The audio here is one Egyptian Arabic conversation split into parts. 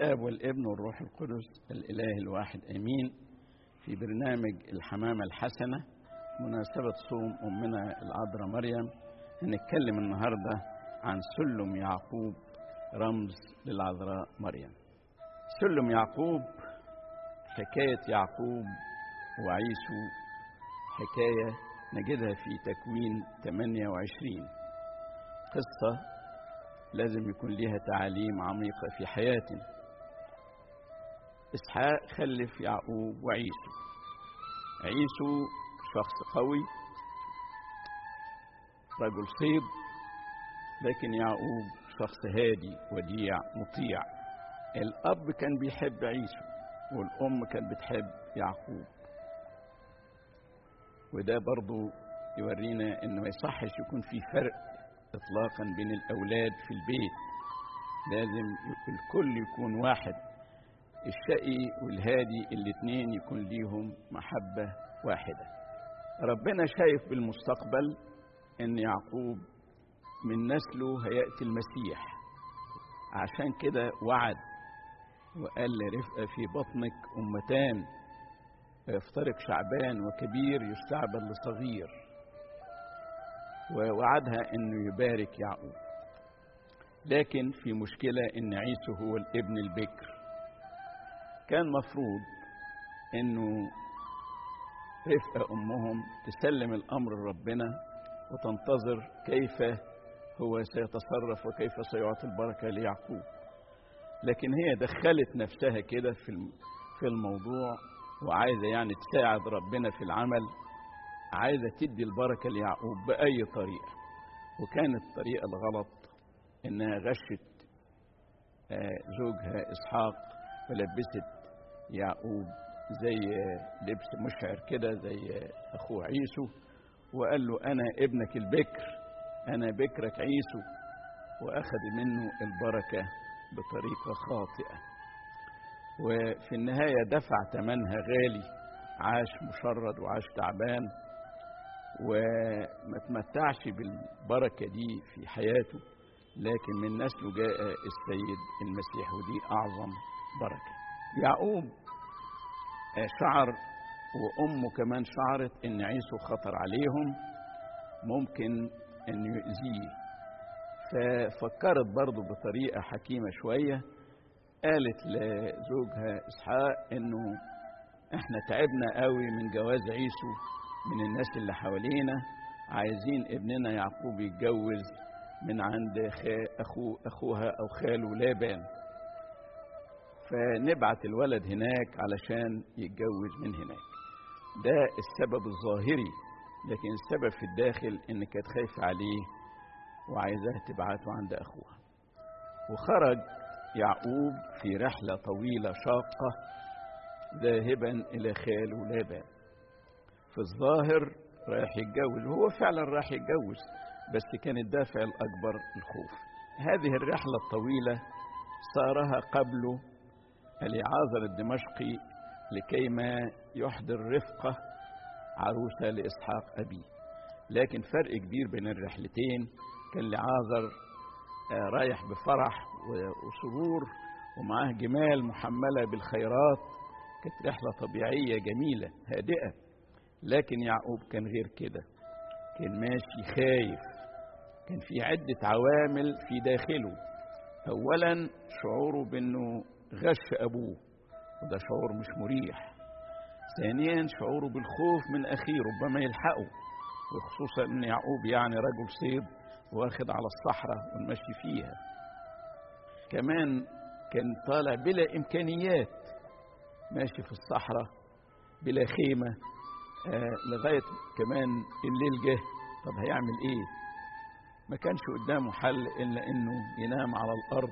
الاب والابن والروح القدس الاله الواحد امين في برنامج الحمامه الحسنه مناسبه صوم امنا العذراء مريم هنتكلم النهارده عن سلم يعقوب رمز للعذراء مريم سلم يعقوب حكايه يعقوب وعيسو حكايه نجدها في تكوين 28 قصه لازم يكون ليها تعاليم عميقة في حياتنا إسحاق خلف يعقوب وعيسو عيسو شخص قوي رجل صيد لكن يعقوب شخص هادي وديع مطيع الأب كان بيحب عيسو والأم كانت بتحب يعقوب وده برضو يورينا إنه ما يصحش يكون في فرق اطلاقا بين الاولاد في البيت لازم الكل يكون واحد الشقي والهادي الاثنين يكون ليهم محبه واحده ربنا شايف بالمستقبل ان يعقوب من نسله هياتي المسيح عشان كده وعد وقال لرفقه في بطنك امتان ويفترق شعبان وكبير يستعبد لصغير ووعدها انه يبارك يعقوب لكن في مشكله ان عيسو هو الابن البكر كان مفروض انه رفقه امهم تسلم الامر لربنا وتنتظر كيف هو سيتصرف وكيف سيعطي البركه ليعقوب لكن هي دخلت نفسها كده في في الموضوع وعايزه يعني تساعد ربنا في العمل عايزة تدي البركة ليعقوب بأي طريقة وكانت الطريقة الغلط إنها غشت زوجها إسحاق ولبست يعقوب زي لبس مشعر كده زي أخوه عيسو وقال له أنا ابنك البكر أنا بكرك عيسو وأخذ منه البركة بطريقة خاطئة وفي النهاية دفع ثمنها غالي عاش مشرد وعاش تعبان وما تمتعش بالبركة دي في حياته لكن من نسله جاء السيد المسيح ودي أعظم بركة يعقوب شعر وأمه كمان شعرت إن عيسو خطر عليهم ممكن إنه يؤذيه ففكرت برضه بطريقة حكيمة شوية قالت لزوجها إسحاق إنه إحنا تعبنا قوي من جواز عيسو من الناس اللي حوالينا عايزين ابننا يعقوب يتجوز من عند أخوه أخوها أو خاله لابان فنبعت الولد هناك علشان يتجوز من هناك ده السبب الظاهري لكن السبب في الداخل ان كانت خايفة عليه وعايزاه تبعته عند أخوها وخرج يعقوب في رحلة طويلة شاقة ذاهبا إلى خاله لابان في الظاهر رايح يتجوز وهو فعلا رايح يتجوز بس كان الدافع الأكبر الخوف هذه الرحلة الطويلة سارها قبله اليعازر الدمشقي لكيما يحضر رفقة عروسة لإسحاق أبيه لكن فرق كبير بين الرحلتين كان لعازر رايح بفرح وسرور ومعاه جمال محملة بالخيرات كانت رحلة طبيعية جميلة هادئة لكن يعقوب كان غير كده كان ماشي خايف كان في عدة عوامل في داخله أولا شعوره بأنه غش أبوه وده شعور مش مريح ثانيا شعوره بالخوف من أخيه ربما يلحقه وخصوصا أن يعقوب يعني رجل صيد واخد على الصحراء والمشي فيها كمان كان طالع بلا إمكانيات ماشي في الصحراء بلا خيمة آه لغاية كمان الليل جه طب هيعمل ايه ما كانش قدامه حل الا انه ينام على الارض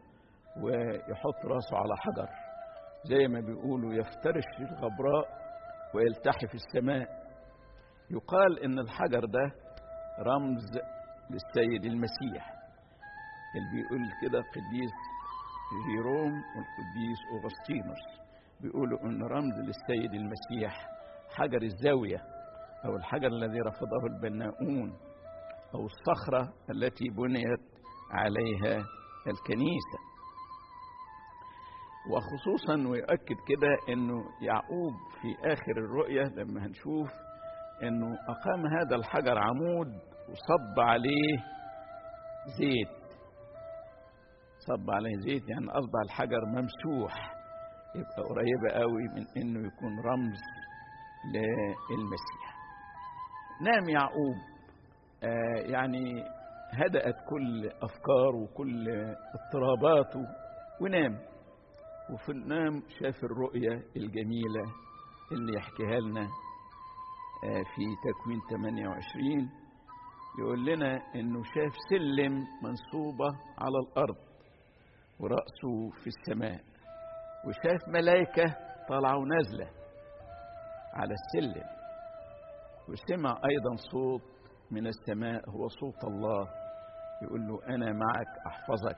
ويحط راسه على حجر زي ما بيقولوا يفترش في الغبراء ويلتحي في السماء يقال ان الحجر ده رمز للسيد المسيح اللي بيقول كده قديس جيروم والقديس اغسطينوس بيقولوا ان رمز للسيد المسيح حجر الزاوية أو الحجر الذي رفضه البناؤون أو الصخرة التي بنيت عليها الكنيسة وخصوصا ويؤكد كده انه يعقوب في اخر الرؤية لما هنشوف انه اقام هذا الحجر عمود وصب عليه زيت صب عليه زيت يعني اصبح الحجر ممسوح يبقى قريبة قوي من انه يكون رمز للمسيح نام يعقوب آه يعني هدأت كل أفكاره وكل اضطراباته ونام وفي النام شاف الرؤية الجميلة اللي يحكيها لنا آه في تكوين 28 يقول لنا انه شاف سلم منصوبة على الأرض ورأسه في السماء وشاف ملائكة طالعة ونازلة على السلم وسمع أيضا صوت من السماء هو صوت الله يقول له أنا معك أحفظك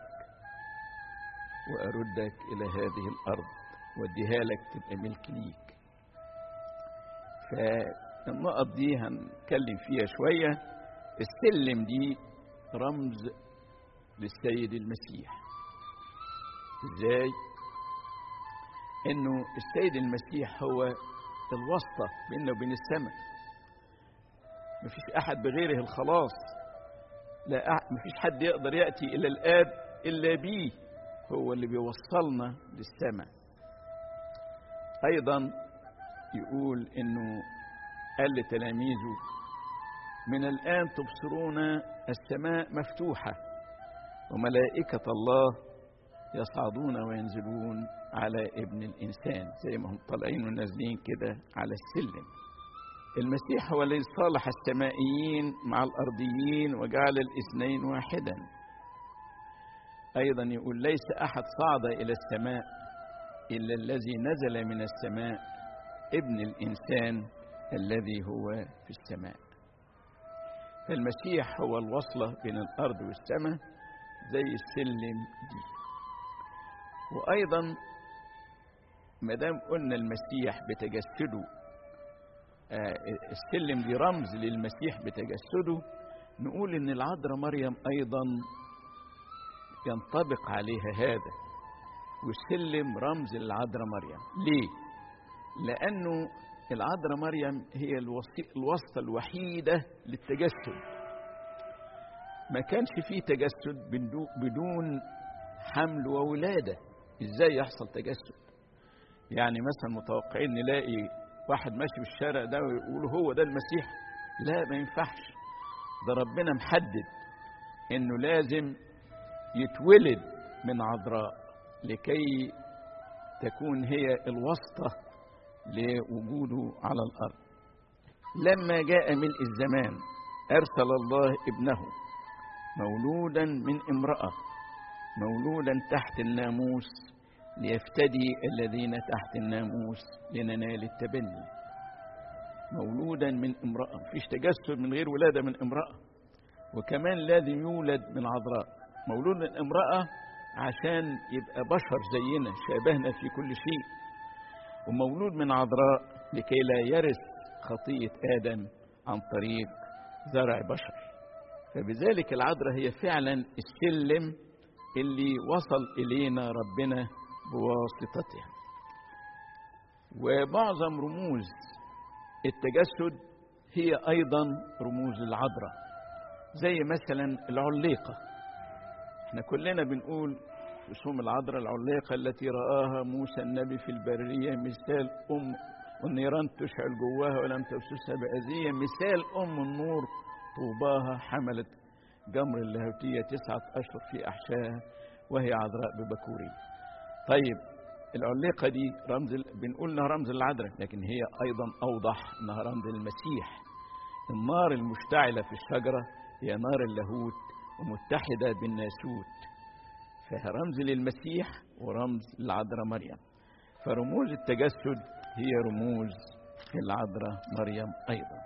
وأردك إلى هذه الأرض وأديها لك تبقى ملك ليك فالنقط دي هنتكلم فيها شوية السلم دي رمز للسيد المسيح ازاي انه السيد المسيح هو الواسطة بيننا وبين السماء مفيش أحد بغيره الخلاص لا أح... مفيش حد يقدر يأتي إلى الآب إلا بيه هو اللي بيوصلنا للسماء أيضا يقول إنه قال لتلاميذه من الآن تبصرون السماء مفتوحة وملائكة الله يصعدون وينزلون على ابن الإنسان زي ما هم طالعين ونازلين كده على السلم المسيح هو الذي صالح السمائيين مع الأرضيين وجعل الاثنين واحدا أيضا يقول ليس أحد صعد إلى السماء إلا الذي نزل من السماء ابن الإنسان الذي هو في السماء فالمسيح هو الوصلة بين الأرض والسماء زي السلم دي وأيضا ما دام قلنا المسيح بتجسده آه السلم دي رمز للمسيح بتجسده نقول ان العذراء مريم ايضا ينطبق عليها هذا والسلم رمز للعذراء مريم ليه لانه العذراء مريم هي الواسطه الوحيده للتجسد ما كانش فيه تجسد بدون حمل وولاده ازاي يحصل تجسد يعني مثلا متوقعين نلاقي واحد ماشي في الشارع ده ويقول هو ده المسيح لا ما ينفعش ده ربنا محدد انه لازم يتولد من عذراء لكي تكون هي الواسطة لوجوده على الأرض لما جاء ملء الزمان أرسل الله ابنه مولودا من امرأة مولودا تحت الناموس ليفتدي الذين تحت الناموس لننال التبني مولودا من امرأة مفيش تجسد من غير ولادة من امرأة وكمان لازم يولد من عذراء مولود من امرأة عشان يبقى بشر زينا شابهنا في كل شيء ومولود من عذراء لكي لا يرث خطية آدم عن طريق زرع بشر فبذلك العذراء هي فعلا السلم اللي وصل إلينا ربنا بواسطتها ومعظم رموز التجسد هي أيضا رموز العذراء زي مثلا العليقة احنا كلنا بنقول رسوم العذراء العليقة التي رآها موسى النبي في البرية مثال أم والنيران تشعل جواها ولم تبسسها بأذية مثال أم النور طوباها حملت جمر اللاهوتية تسعة أشهر في أحشائها وهي عذراء ببكوري طيب العليقة دي رمز بنقول انها رمز العذراء لكن هي ايضا اوضح انها رمز المسيح النار المشتعلة في الشجرة هي نار اللاهوت ومتحدة بالناسوت فهي رمز للمسيح ورمز للعذراء مريم فرموز التجسد هي رموز العذراء مريم ايضا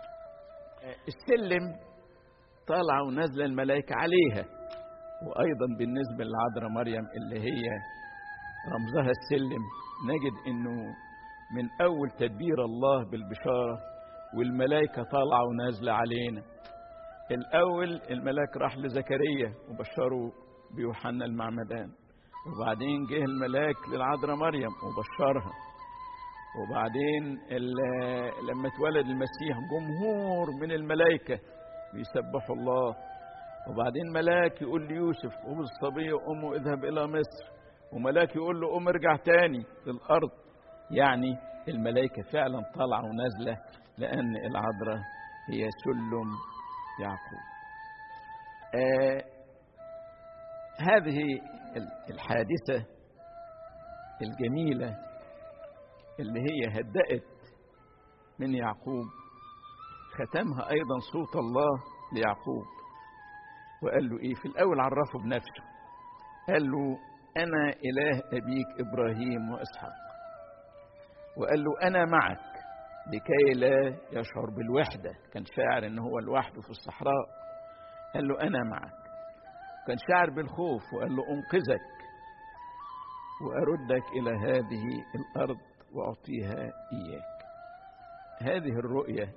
السلم طالعة ونازلة الملائكة عليها وايضا بالنسبة للعذراء مريم اللي هي رمزها السلم نجد انه من اول تدبير الله بالبشاره والملائكه طالعه ونازله علينا الاول الملاك راح لزكريا وبشره بيوحنا المعمدان وبعدين جه الملاك للعذراء مريم وبشرها وبعدين لما اتولد المسيح جمهور من الملائكة بيسبحوا الله وبعدين ملاك يقول ليوسف قوم الصبية أمه اذهب إلى مصر وملاك يقول له قوم ارجع تاني للأرض يعني الملائكة فعلا طالعة ونازلة لأن العذراء هي سلم يعقوب آه هذه الحادثة الجميلة اللي هي هدأت من يعقوب ختمها أيضا صوت الله ليعقوب وقال له إيه في الأول عرفه بنفسه قال له أنا إله أبيك إبراهيم وإسحاق وقال له أنا معك لكي لا يشعر بالوحدة كان شاعر إن هو لوحده في الصحراء قال له أنا معك كان شاعر بالخوف وقال له أنقذك وأردك إلى هذه الأرض وأعطيها إياك هذه الرؤية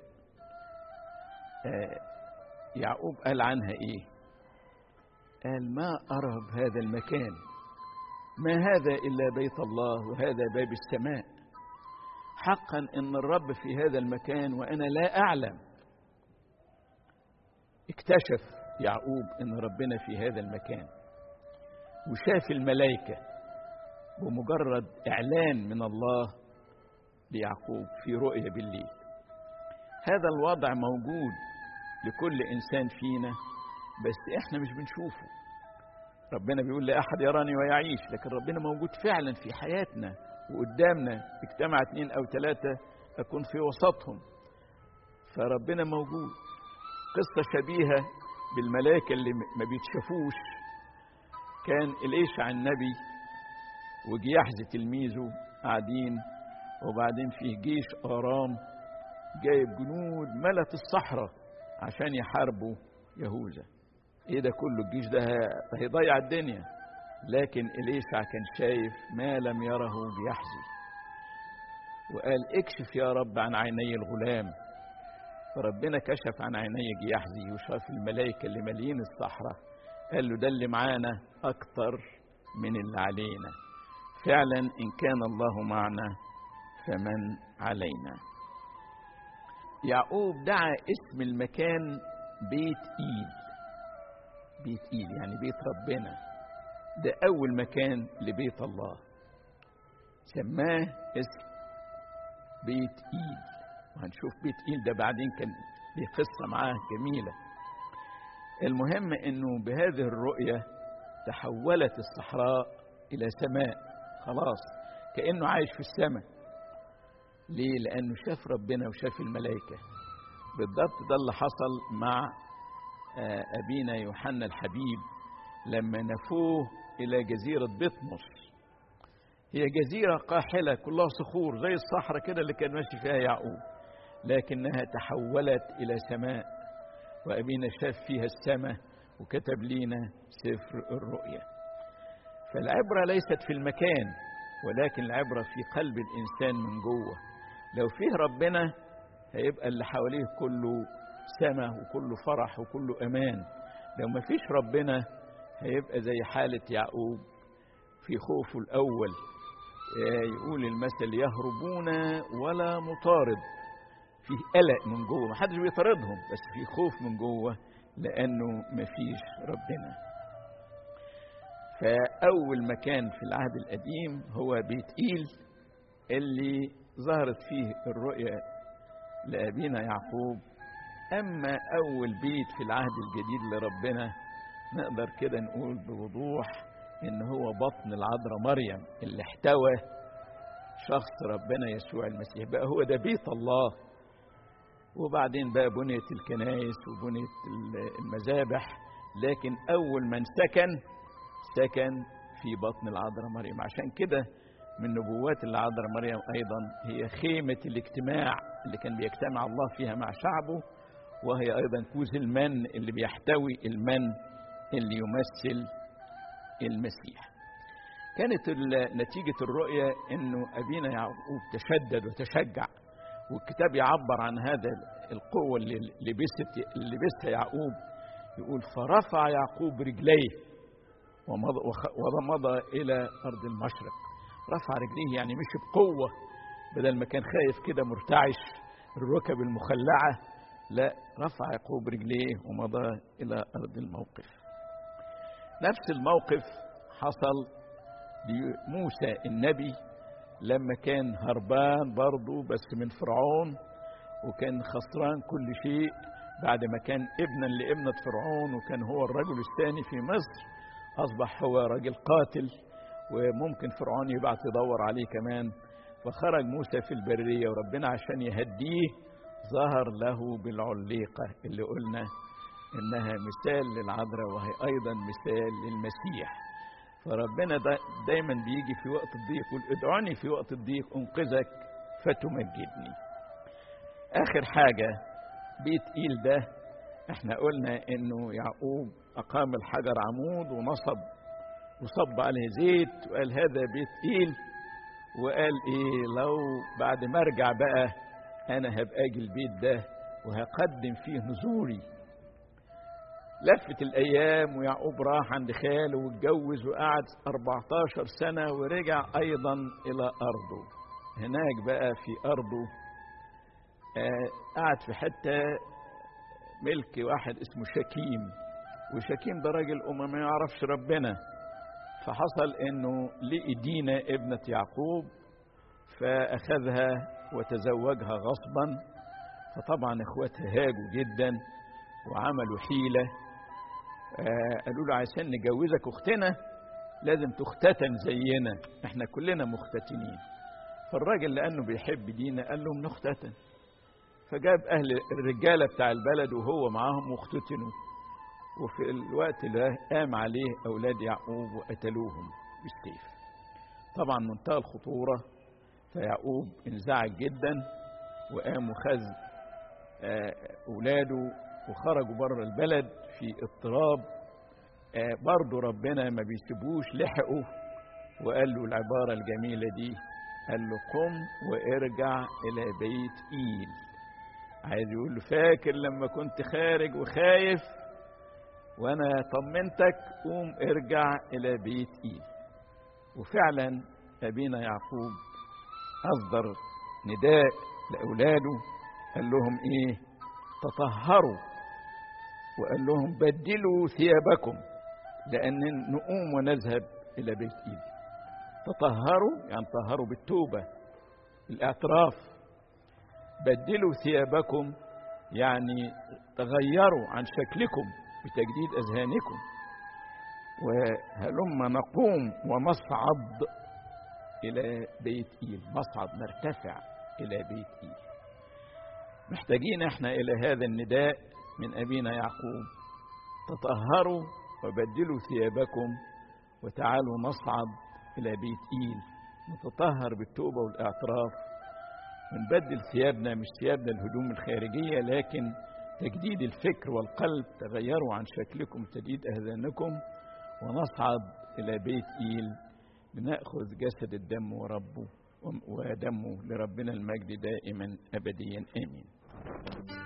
يعقوب قال عنها إيه قال ما أرى بهذا المكان ما هذا إلا بيت الله وهذا باب السماء حقا إن الرب في هذا المكان وأنا لا أعلم اكتشف يعقوب إن ربنا في هذا المكان وشاف الملائكة بمجرد إعلان من الله ليعقوب في رؤية بالليل هذا الوضع موجود لكل إنسان فينا بس إحنا مش بنشوفه ربنا بيقول لا أحد يراني ويعيش لكن ربنا موجود فعلا في حياتنا وقدامنا اجتمع اتنين أو ثلاثة أكون في وسطهم فربنا موجود قصة شبيهة بالملائكة اللي ما بيتشافوش كان إليشع النبي وجيحز تلميذه قاعدين وبعدين فيه جيش آرام جايب جنود ملت الصحراء عشان يحاربوا يهوذا ايه ده كله الجيش ده هيضيع الدنيا لكن إليشع كان شايف ما لم يره جيحزي وقال اكشف يا رب عن عيني الغلام فربنا كشف عن عيني جيحزي وشاف الملائكة اللي مالين الصحراء قال له ده اللي معانا أكتر من اللي علينا فعلا إن كان الله معنا فمن علينا يعقوب دعا اسم المكان بيت إيل بيت إيل يعني بيت ربنا ده أول مكان لبيت الله سماه اسم بيت إيل وهنشوف بيت إيل ده بعدين كان ليه قصة معاه جميلة المهم أنه بهذه الرؤية تحولت الصحراء إلى سماء خلاص كأنه عايش في السماء ليه؟ لأنه شاف ربنا وشاف الملائكة بالضبط ده اللي حصل مع أبينا يوحنا الحبيب لما نفوه إلى جزيرة بطمس هي جزيرة قاحلة كلها صخور زي الصحراء كده اللي كان ماشي فيها يعقوب لكنها تحولت إلى سماء وأبينا شاف فيها السماء وكتب لينا سفر الرؤيا فالعبرة ليست في المكان ولكن العبرة في قلب الإنسان من جوه لو فيه ربنا هيبقى اللي حواليه كله سماء وكله فرح وكله أمان لو ما فيش ربنا هيبقى زي حالة يعقوب في خوفه الأول يقول المثل يهربون ولا مطارد فيه قلق من جوه ما حدش بيطاردهم بس في خوف من جوه لأنه ما فيش ربنا فأول مكان في العهد القديم هو بيت إيل اللي ظهرت فيه الرؤيا لأبينا يعقوب أما أول بيت في العهد الجديد لربنا نقدر كده نقول بوضوح إن هو بطن العذراء مريم اللي احتوى شخص ربنا يسوع المسيح بقى هو ده بيت الله وبعدين بقى بنيت الكنائس وبنيت المذابح لكن أول من سكن سكن في بطن العذراء مريم عشان كده من نبوات العذراء مريم أيضا هي خيمة الاجتماع اللي كان بيجتمع الله فيها مع شعبه وهي أيضا كوز المن اللي بيحتوي المن اللي يمثل المسيح كانت نتيجة الرؤية أنه أبينا يعقوب تشدد وتشجع والكتاب يعبر عن هذا القوة اللي لبست لبستها يعقوب يقول فرفع يعقوب رجليه ومضى, ومضى إلى أرض المشرق رفع رجليه يعني مشي بقوة بدل ما كان خايف كده مرتعش الركب المخلعة لا رفع يعقوب رجليه ومضى إلى أرض الموقف نفس الموقف حصل لموسى النبي لما كان هربان برضه بس من فرعون وكان خسران كل شيء بعد ما كان ابنا لابنة فرعون وكان هو الرجل الثاني في مصر أصبح هو راجل قاتل وممكن فرعون يبعث يدور عليه كمان فخرج موسى في البرية وربنا عشان يهديه ظهر له بالعليقة اللي قلنا إنها مثال للعذراء وهي أيضا مثال للمسيح فربنا دا دايما بيجي في وقت الضيق يقول ادعوني في وقت الضيق انقذك فتمجدني اخر حاجة بيت ايل ده احنا قلنا انه يعقوب اقام الحجر عمود ونصب وصب عليه زيت وقال هذا بيت ايل وقال ايه لو بعد ما ارجع بقى انا هبقى اجي البيت ده وهقدم فيه نذوري لفت الأيام ويعقوب راح عند خاله واتجوز وقعد 14 سنة ورجع أيضا إلى أرضه هناك بقى في أرضه آه قعد في حتة ملك واحد اسمه شكيم وشكيم ده راجل أمم ما يعرفش ربنا فحصل إنه لقي دينا ابنة يعقوب فأخذها وتزوجها غصبا فطبعا اخواتها هاجوا جدا وعملوا حيله آه قالوا له عشان نجوزك اختنا لازم تختتن زينا احنا كلنا مختتنين فالراجل لانه بيحب دينا قال لهم نختتن فجاب اهل الرجاله بتاع البلد وهو معاهم واختتنوا وفي الوقت ده قام عليه اولاد يعقوب وقتلوهم بالسيف طبعا منتهى الخطوره فيعقوب انزعج جدا وقام وخذ آه اولاده وخرجوا بره البلد في اضطراب آه برضه ربنا ما بيسيبوش لحقوا وقال له العبارة الجميلة دي قال له قم وارجع إلى بيت إيل عايز يقول له فاكر لما كنت خارج وخايف وأنا طمنتك قوم ارجع إلى بيت إيل وفعلا أبينا يعقوب أصدر نداء لأولاده قال لهم إيه تطهروا وقال لهم بدلوا ثيابكم لأن نقوم ونذهب إلى بيت إيل تطهروا يعني طهروا بالتوبة الاعتراف بدلوا ثيابكم يعني تغيروا عن شكلكم بتجديد أذهانكم وهلما نقوم ونصعد إلى بيت إيل نصعد نرتفع إلى بيت إيل محتاجين احنا إلى هذا النداء من أبينا يعقوب تطهروا وبدلوا ثيابكم وتعالوا نصعد إلى بيت إيل نتطهر بالتوبة والاعتراف ونبدل ثيابنا مش ثيابنا الهدوم الخارجية لكن تجديد الفكر والقلب تغيروا عن شكلكم تجديد أذهانكم ونصعد إلى بيت إيل لنأخذ جسد الدم وربه ودمه لربنا المجد دائما أبديا آمين